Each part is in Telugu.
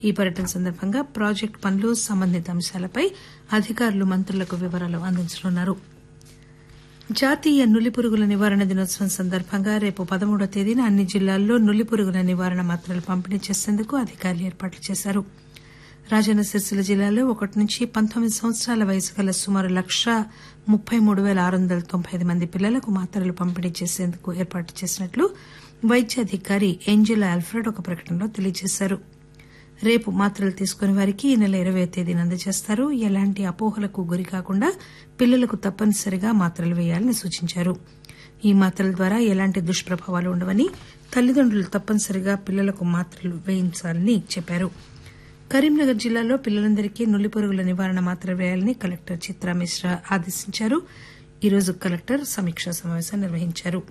ఈ పర్యటన సందర్భంగా ప్రాజెక్టు పనులు సంబంధిత అంశాలపై అధికారులు మంత్రులకు వివరాలు అందించనున్నారు జాతీయ నులిపురుగుల నివారణ దినోత్సవం సందర్భంగా రేపు పదమూడవ తేదీన అన్ని జిల్లాల్లో నులిపురుగుల నివారణ మాత్రలు పంపిణీ చేసేందుకు అధికారులు ఏర్పాట్లు చేశారు రాజన్న సిరిసిల్ల జిల్లాలో ఒకటి నుంచి పంతొమ్మిది సంవత్సరాల వయసు గల సుమారు లక్ష ముప్పై మూడు పేల ఆరు వందల తొంభై ఐదు మంది పిల్లలకు మాత్రలు పంపిణీ చేసేందుకు ఏర్పాటు చేసినట్లు వైద్యాధికారి ఏంజెలా ఆల్ఫ్రెడ్ ఒక ప్రకటనలో తెలియజేశారు రేపు మాత్రలు తీసుకునే వారికి ఈ నెల ఇరవై తేదీన అందజేస్తారు ఎలాంటి అపోహలకు గురి కాకుండా పిల్లలకు తప్పనిసరిగా మాత్రలు వేయాలని సూచించారు ఈ మాత్రల ద్వారా ఎలాంటి దుష్ప్రభావాలు ఉండవని తల్లిదండ్రులు తప్పనిసరిగా పిల్లలకు మాత్రలు వేయించాలని చెప్పారు కరీంనగర్ జిల్లాలో పిల్లలందరికీ నులిపురుగుల నివారణ మాత్రలు వేయాలని కలెక్టర్ చిత్రా మిశ్రా ఆదేశించారు ఈరోజు కలెక్టర్ సమీక్షా సమావేశం నిర్వహించారు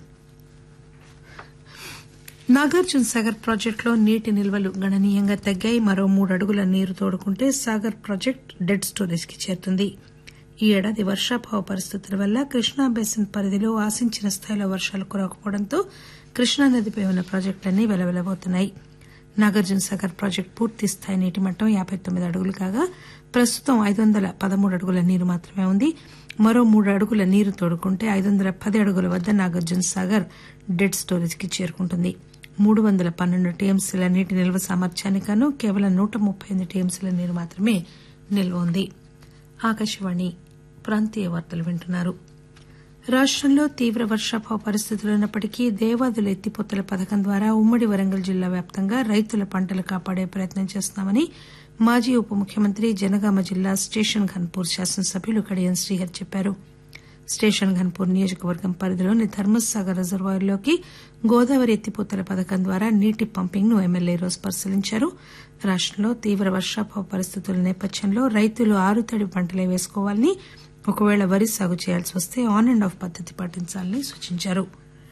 నాగార్జున సాగర్ ప్రాజెక్టులో నీటి నిల్వలు గణనీయంగా తగ్గాయి మరో మూడు అడుగుల నీరు తోడుకుంటే సాగర్ ప్రాజెక్టు డెడ్ స్టోరేజ్ కి చేరుతుంది ఈ ఏడాది వర్షాభావ పరిస్థితుల వల్ల కృష్ణా బేసిన్ పరిధిలో ఆశించిన స్థాయిలో వర్షాలు కురవకపోవడంతో కృష్ణానదిపై ఉన్న ప్రాజెక్టులన్నీ వెలవెలబోతున్నాయి నాగార్జున సాగర్ ప్రాజెక్టు పూర్తి స్థాయి నీటి మట్టం యాబై తొమ్మిది అడుగులు కాగా ప్రస్తుతం ఐదు వందల పదమూడు అడుగుల నీరు మాత్రమే ఉంది మరో మూడు అడుగుల నీరు తోడుకుంటే ఐదు వందల పది అడుగుల వద్ద నాగార్జున సాగర్ డెడ్ స్టోరేజ్ కి చేరుకుంటుంది మూడు వందల పన్నెండు టీఎంసీల నీటి నిల్వ సామర్థ్యానికి గాను కేవలం నూట ముప్పై ఎనిమిది టీఎంసీల నీరు మాత్రమే నిల్వ ఉంది ఆకాశవాణి ప్రాంతీయ వార్తలు వింటున్నారు రాష్టంలో తీవ్ర వర్షాభావ పరిస్థితులు ఉన్నప్పటికీ దేవాదుల ఎత్తిపోతల పథకం ద్వారా ఉమ్మడి వరంగల్ జిల్లా వ్యాప్తంగా రైతుల పంటలు కాపాడే ప్రయత్నం చేస్తున్నామని మాజీ ఉప ముఖ్యమంత్రి జనగామ జిల్లా స్టేషన్ ఘన్పూర్ శాసనసభ్యులు కడియం శ్రీహర్ చెప్పారు స్టేషన్ ఘన్పూర్ నియోజకవర్గం పరిధిలోని ధర్మసాగర్ రిజర్వాయర్లోకి గోదావరి ఎత్తిపోతల పథకం ద్వారా నీటి పంపింగ్ ను ఎమ్మెల్యే రోజు పరిశీలించారు రాష్టంలో తీవ్ర వర్షాభావ పరిస్థితుల నేపథ్యంలో రైతులు ఆరుతడి పంటలే వేసుకోవాలని ఒకవేళ వరి సాగు చేయాల్సి వస్తే ఆన్ అండ్ ఆఫ్ పద్దతి పాటించాలని సూచించారు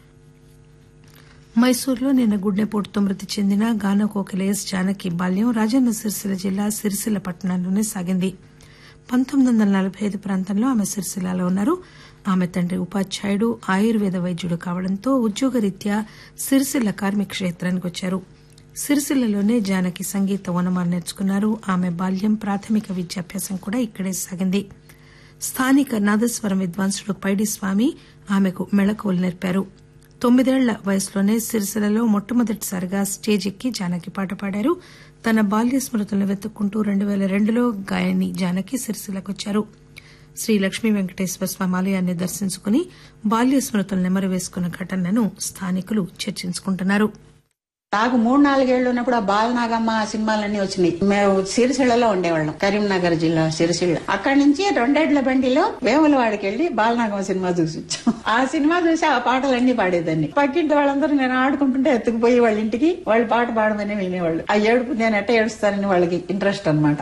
మైసూరులో నిన్న గుండెపోటుతో మృతి చెందిన గానకోకిలేస్ జానకి బాల్యం రాజన్న సిరిసిల్ల జిల్లా సిరిసిల్ల పట్టణంలోనే సాగింది పంతొమ్మిది వందల నలబై ఐదు ప్రాంతంలో ఆమె సిరిసిల్లాలో ఉన్నారు ఆమె తండ్రి ఉపాధ్యాయుడు ఆయుర్వేద వైద్యుడు కావడంతో ఉద్యోగరీత్యా సిరిసిల్ల కార్మిక క్షేత్రానికి వచ్చారు సిరిసిల్లలోనే జానకి సంగీత ఓనమాలు నేర్చుకున్నారు ఆమె బాల్యం ప్రాథమిక విద్యాభ్యాసం కూడా ఇక్కడే సాగింది స్థానిక నాదస్వరం విద్వాంసుడు పైడి స్వామి ఆమెకు మెళకువలు నేర్పారు తొమ్మిదేళ్ల వయసులోనే సిరిసిల్లలో మొట్టమొదటిసారిగా స్టేజ్ ఎక్కి జానకి పాట పాడారు తన బాల్య స్మృతులను వెతుక్కుంటూ రెండు పేల రెండులో గాయని జానకి సిరిసిల్లకు వచ్చారు శ్రీ లక్ష్మీ వెంకటేశ్వర స్వామి ఆలయాన్ని దర్శించుకుని బాల్య స్మృతులు నెమరు వేసుకున్న ఘటనలను స్థానికులు చర్చించుకుంటున్నారు నాకు మూడు నాలుగేళ్లు ఉన్నప్పుడు ఆ బాలనాగమ్మ సినిమాలన్నీ వచ్చినాయి మేము సిరిసిళ్లలో ఉండేవాళ్ళం కరీంనగర్ జిల్లా సిరిసిల్ల అక్కడి నుంచి రెండేళ్ల బండిలో వేములవాడికి వెళ్లి బాలనాగమ్మ సినిమా చూసి వచ్చాం ఆ సినిమా చూసి ఆ పాటలన్నీ పాడేదాన్ని పక్కింటి వాళ్ళందరూ నేను ఆడుకుంటుంటే ఎత్తుకుపోయి వాళ్ళ ఇంటికి వాళ్ళు పాట పాడమని వినేవాళ్ళు ఆ ఏడుపు నేను ఎట్ట ఏడుస్తానని వాళ్ళకి ఇంట్రెస్ట్ అన్నమాట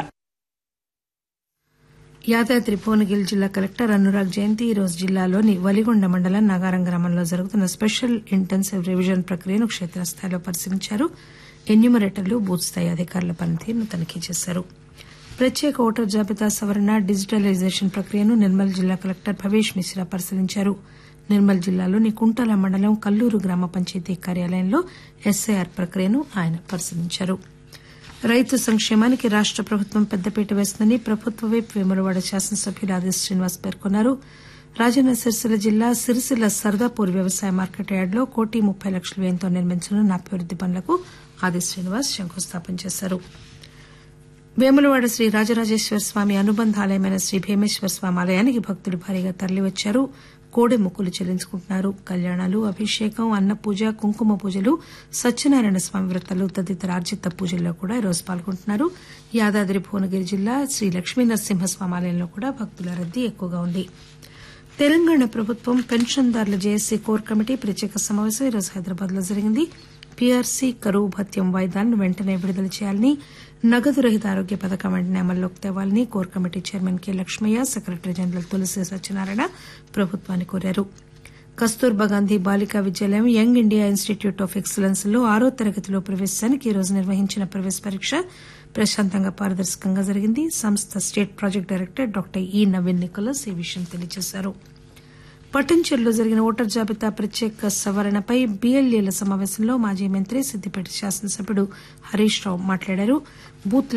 యాదాద్రి భువనగిరి జిల్లా కలెక్టర్ అనురాగ్ జయంతి ఈరోజు జిల్లాలోని వలిగొండ మండలం నాగారం గ్రామంలో జరుగుతున్న స్పెషల్ ఇంటెన్సివ్ రివిజన్ ప్రక్రియను క్షేత్రస్థాయిలో పరిశీలించారు ఎన్యూమరేటర్లు బూత్ స్థాయి అధికారుల పనితీరును తనిఖీ చేశారు ప్రత్యేక ఓటర్ జాబితా సవరణ డిజిటలైజేషన్ ప్రక్రియను నిర్మల్ జిల్లా కలెక్టర్ భవేష్ మిశ్రా పరిశీలించారు నిర్మల్ జిల్లాలోని కుంటాల మండలం కల్లూరు గ్రామ పంచాయతీ కార్యాలయంలో ఎస్ఐఆర్ ప్రక్రియను ఆయన పరిశీలించారు రైతు సంక్షేమానికి రాష్ట ప్రభుత్వం పెద్దపీట వేస్తుందని ప్రభుత్వ వైపు వేములవాడ శాసనసభ్యులు ఆది శ్రీనివాస్ పేర్కొన్నారు రాజన్న సిరిసిల్ల జిల్లా సిరిసిల్ల సర్దాపూర్ వ్యవసాయ మార్కెట్ యార్డులో కోటి ముప్పై లక్షల వ్యయంతో నిర్మించనున్న అభివృద్ది పనులకు ఆది శ్రీనివాస్ శంకుస్థాపన చేశారు వేములవాడ శ్రీ రాజరాజేశ్వర స్వామి అనుబంధ ఆలయమైన శ్రీ భీమేశ్వర స్వామి ఆలయానికి భక్తులు భారీగా తరలివచ్చారు కోడె మొక్కులు చెల్లించుకుంటున్నారు కళ్యాణాలు అభిషేకం అన్న పూజ కుంకుమ పూజలు సత్యనారాయణ స్వామి వ్రతాలు తదితర ఆర్జిత పూజల్లో కూడా ఈరోజు పాల్గొంటున్నారు యాదాద్రి భువనగిరి జిల్లా శ్రీ లక్ష్మీ నరసింహస్వామి ఆలయంలో కూడా భక్తుల రద్దీ ఎక్కువగా ఉంది తెలంగాణ ప్రభుత్వం పెన్షన్దారుల జేఏసీ కోర్ కమిటీ ప్రత్యేక సమావేశం ఈరోజు హైదరాబాద్ లో జరిగింది పీఆర్సీ కరువు భత్యం వాయిదాలను వెంటనే విడుదల చేయాలని నగదు రహిత ఆరోగ్య పథకం వెంటనే అమల్లోకి తేవాలని core committee chairman K Lakshmaiah secretary general Tulasi Satyanarayana ప్రభుత్వాన్ని కోరారు Kasturba Gandhi Balika Vidyalayam young India institute of excellence లో ఆరో తరగతిలో ప్రవేశానికి ఈరోజు నిర్వహించిన ప్రవేశ పరీక్ష ప్రశాంతంగా పారదర్శకంగా జరిగింది సంస్థ స్టేట్ ప్రాజెక్టు డైరెక్టర్ డాక్టర్ ఈ నవీన్ నికోలస్ ఈ విషయం తెలియజేశారు పట్టంచెరులో జరిగిన ఓటర్ జాబితా ప్రత్యేక సవరణపై బీఎల్ఏల సమావేశంలో మాజీ మంత్రి సిద్దిపేట శాసనసభ్యుడు హరీష్ రావు మాట్లాడారు బూత్